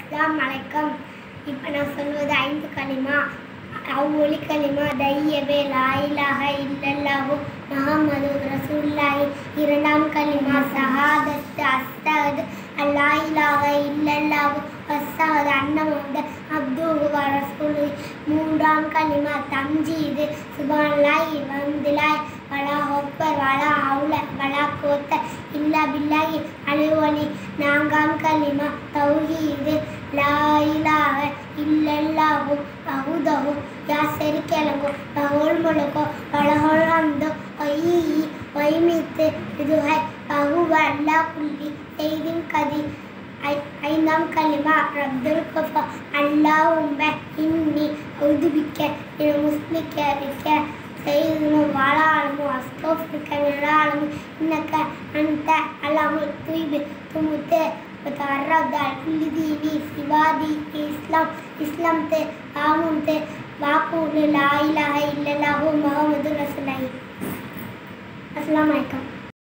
அஸ்லாம் வலைக்கம் இப்போ நான் சொல்வது ஐந்து களிமா அவ்வொலி களிமா தையவே லாயிலாக இல்லல்லாஹு முஹம்மது ரசூல்லாஹி இரண்டாம் களிமா சஹாதத்து அஸ்தகது அல்லாயிலாக இல்லல்லாஹு வஸ்ஸகது அன்னமுது அப்துஹு வ ரசூலு மூன்றாம் களிமா தம்ஜீது சுபான்லாஹி வம்துலாஹி வலா ஹொப்பர் வலா ஹவுல வலா கோத்த இல்லா பில்லாஹி அலுவலி நான்காம் களிமா தௌஹீது லா இலாஹ இல்லல்லாஹு வஹுதஹு யா ஷரீக்கலஹு லஹுல் முல்கு வலஹுல் ஹம்து வஹீஹி வைமித்து இதுஹை வஹுவ அல்லா குல்லி செய்தின் கதி ஐ- ஐந்தாம் கலிமா ரப்துல் கஃபா அல்லாஹும்ம இன்னி அவுதுபிக்க மின முஸ்லிக்க பிக்க سيدنا وعلى عالم واستغفرك من العالم انك انت علام الطيب تموت وتعرض على كل ديني سوى دين الاسلام اسلمت آمنت واقول لا اله الا الله محمد رسول الله السلام عليكم